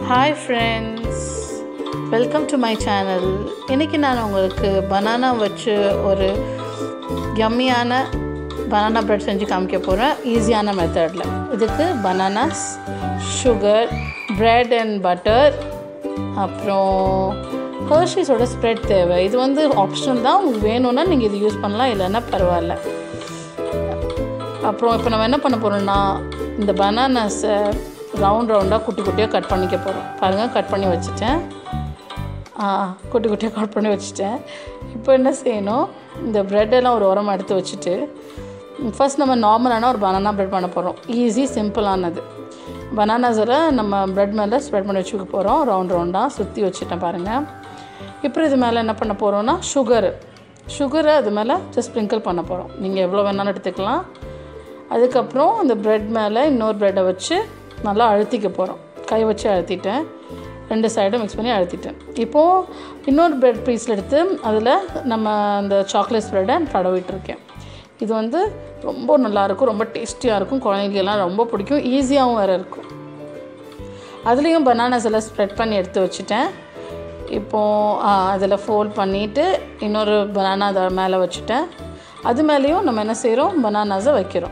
hi friends welcome to my channel இன்றைக்கி நான் உங்களுக்கு பனானா வச்சு ஒரு யம்மியான பனானா ப்ரெட் செஞ்சு காமிக்க போகிறேன் ஈஸியான மெத்தடில் இதுக்கு bananas sugar bread and butter அப்புறம் ஹர்ஷீஸோட ஸ்ப்ரெட் தேவை இது வந்து ஆப்ஷனல் தான் உங்களுக்கு வேணும்னா நீங்கள் இது யூஸ் பண்ணலாம் இல்லைன்னா பரவாயில்ல அப்புறம் இப்போ நம்ம என்ன பண்ண போகிறோம்னா இந்த பனானாஸை ரவுண்ட் ரவுண்டாக குட்டி குட்டியாக கட் பண்ணிக்க போகிறோம் பாருங்கள் கட் பண்ணி வச்சுட்டேன் ஆ குட்டி குட்டியாக கட் பண்ணி வச்சுட்டேன் இப்போ என்ன செய்யணும் இந்த ப்ரெட்டெல்லாம் ஒரு உரமாக எடுத்து வச்சுட்டு ஃபர்ஸ்ட் நம்ம நார்மலான ஒரு பனானா ப்ரெட் பண்ண போகிறோம் ஈஸி சிம்பிளானது பனானாஸில் நம்ம ப்ரெட் மேலே ஸ்ப்ரெட் பண்ணி வச்சுக்க போகிறோம் ரவுண்ட் ரவுண்டாக சுற்றி வச்சுட்டேன் பாருங்கள் இப்போ இது மேலே என்ன பண்ண போகிறோம்னா சுகரு சுகரை அது மேலே ஜஸ்ட் ஸ்ப்ரிங்கிள் பண்ண போகிறோம் நீங்கள் எவ்வளோ வேணாலும் எடுத்துக்கலாம் அதுக்கப்புறம் அந்த ப்ரெட் மேலே இன்னொரு ப்ரெட்டை வச்சு நல்லா அழுத்திக்க போகிறோம் கை வச்சு அழுத்திட்டேன் ரெண்டு சைடும் மிக்ஸ் பண்ணி அழுத்திட்டேன் இப்போது இன்னொரு ப்ரெட் பீஸில் எடுத்து அதில் நம்ம அந்த சாக்லேட் ஸ்ப்ரெட்டை தடவிட்டுருக்கேன் இது வந்து ரொம்ப நல்லாயிருக்கும் ரொம்ப டேஸ்டியாக இருக்கும் குழந்தைங்களுக்கெல்லாம் ரொம்ப பிடிக்கும் ஈஸியாகவும் வேறு இருக்கும் அதுலேயும் பனானாஸ் எல்லாம் ஸ்ப்ரெட் பண்ணி எடுத்து வச்சுட்டேன் இப்போது அதில் ஃபோல்ட் பண்ணிவிட்டு இன்னொரு பனானா அதை மேலே வச்சுட்டேன் அது மேலேயும் நம்ம என்ன செய்கிறோம் பனானாஸை வைக்கிறோம்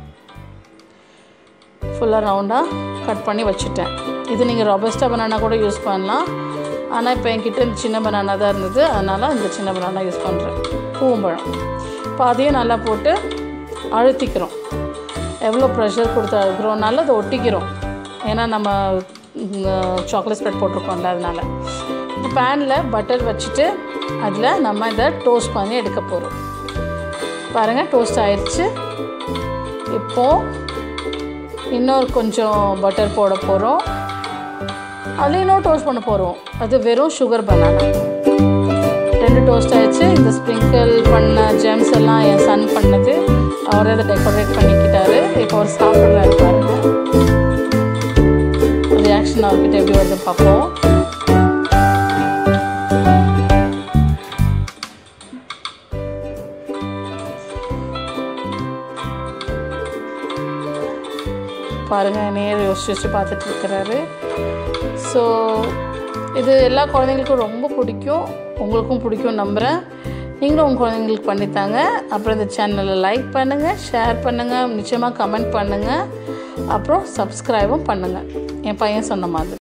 ஃபுல்லாக ரவுண்டாக கட் பண்ணி வச்சுட்டேன் இது நீங்கள் ரொபஸ்டா பனானா கூட யூஸ் பண்ணலாம் ஆனால் இப்போ என்கிட்ட இந்த சின்ன பனானா தான் இருந்தது அதனால் இந்த சின்ன பனானா யூஸ் பண்ணுறேன் பூவம்பழம் இப்போ அதையும் நல்லா போட்டு அழுத்திக்கிறோம் எவ்வளோ ப்ரெஷர் கொடுத்து அழுக்கிறோம்னால அதை ஒட்டிக்கிறோம் ஏன்னா நம்ம சாக்லேட் ஸ்ப்ரெட் போட்டிருக்கோம்ல அதனால் இப்போ பேனில் பட்டர் வச்சுட்டு அதில் நம்ம இதை டோஸ்ட் பண்ணி எடுக்க போகிறோம் பாருங்கள் டோஸ்ட் ஆயிடுச்சு இப்போது இன்னொரு கொஞ்சம் பட்டர் போட போகிறோம் அதில் இன்னும் டோஸ்ட் பண்ண போகிறோம் அது வெறும் சுகர் பனானா ரெண்டு டோஸ்ட் ஆயிடுச்சு இந்த ஸ்ப்ரிங்கிள் பண்ண ஜெம்ஸ் எல்லாம் என் சன் பண்ணது அவரே அதை டெக்கரேட் பண்ணிக்கிட்டாரு இப்போ அவர் சாப்பிட்றாரு பாருங்க ரியாக்ஷன் அவர்கிட்ட எப்படி வருது பார்ப்போம் பாருங்கள் என்னையே யோசிச்சு யோசிச்சு பார்த்துட்டு இருக்கிறாரு ஸோ இது எல்லா குழந்தைங்களுக்கும் ரொம்ப பிடிக்கும் உங்களுக்கும் பிடிக்கும் நம்புகிறேன் நீங்களும் உங்கள் குழந்தைங்களுக்கு பண்ணித்தாங்க அப்புறம் இந்த சேனலை லைக் பண்ணுங்கள் ஷேர் பண்ணுங்கள் நிச்சயமாக கமெண்ட் பண்ணுங்கள் அப்புறம் சப்ஸ்கிரைபும் பண்ணுங்கள் என் பையன் சொன்ன மாதிரி